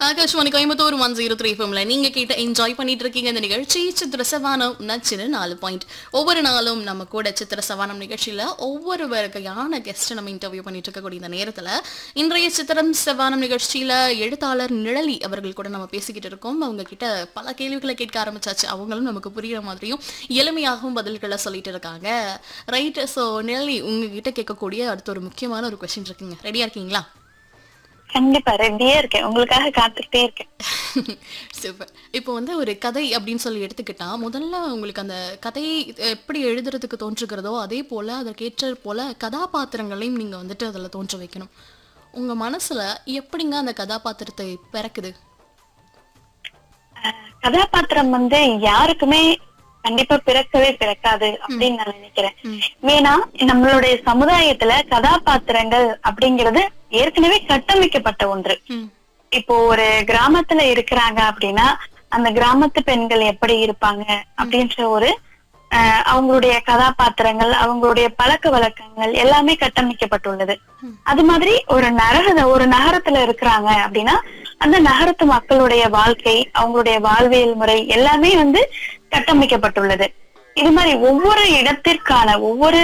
Akashvani Coimbatore one zero three ஃபம்ல நீங்க கேட்ட என்ஜாய் பண்ணிட்டு இருக்கீங்க இந்த நிகழ்ச்சி சித்திர சவானம் நச்சுன்னு நாலு பாயிண்ட் ஒவ்வொரு நாளும் நம்ம கூட சித்திர சவானம் நிகழ்ச்சியில ஒவ்வொரு வகையான கெஸ்ட் நம்ம இன்டர்வியூ பண்ணிட்டு இருக்கக்கூடிய இந்த நேரத்துல இன்றைய சித்திரம் சவானம் நிகழ்ச்சியில எழுத்தாளர் நிழலி அவர்கள் கூட நம்ம பேசிக்கிட்டு இருக்கோம் அவங்க கிட்ட பல கேள்விகளை கேட்க ஆரம்பிச்சாச்சு அவங்களும் நமக்கு புரியுற மாதிரியும் எளிமையாகவும் பதில்களை சொல்லிட்டு இருக்காங்க ரைட் ஸோ நிழலி உங்ககிட்ட கேட்கக்கூடிய அடுத்த ஒரு முக்கியமான ஒரு கொஸ்டின் இருக்குங்க ரெடியா இருக்கீங்களா கண்டிப்பா ரெடியே இருக்கேன் உங்களுக்காக காத்துக்கிட்டே இருக்கேன் சூப்பர் இப்போ வந்து ஒரு கதை அப்படின்னு சொல்லி எடுத்துக்கிட்டா முதல்ல உங்களுக்கு அந்த கதையை எப்படி எழுதுறதுக்கு தோன்றுகிறதோ அதே போல அதற்கேற்ற போல கதாபாத்திரங்களையும் நீங்க வந்துட்டு அதுல தோன்ற வைக்கணும் உங்க மனசுல எப்படிங்க அந்த கதாபாத்திரத்தை பிறக்குது அஹ் கதாபாத்திரம் வந்து யாருக்குமே கண்டிப்பா பிறக்கவே பிறக்காது அப்படின்னு நான் நினைக்கிறேன் ஏன்னா நம்மளுடைய சமுதாயத்துல கதாபாத்திரங்கள் அப்படிங்கிறது ஏற்கனவே கட்டமைக்கப்பட்ட ஒன்று ம் இப்போ ஒரு கிராமத்துல இருக்கிறாங்க அப்படின்னா அந்த கிராமத்து பெண்கள் எப்படி இருப்பாங்க அப்படின்ற ஒரு அஹ், அவங்களுடைய கதாபாத்திரங்கள் அவங்களுடைய பழக்க வழக்கங்கள் எல்லாமே கட்டமைக்கப்பட்டுள்ளது அது மாதிரி ஒரு நகர ஒரு நகரத்துல இருக்கிறாங்க அப்படின்னா அந்த நகரத்து மக்களுடைய வாழ்க்கை அவங்களுடைய வாழ்வியல் முறை எல்லாமே வந்து கட்டமைக்கப்பட்டுள்ளது இது மாதிரி ஒவ்வொரு இடத்திற்கான ஒவ்வொரு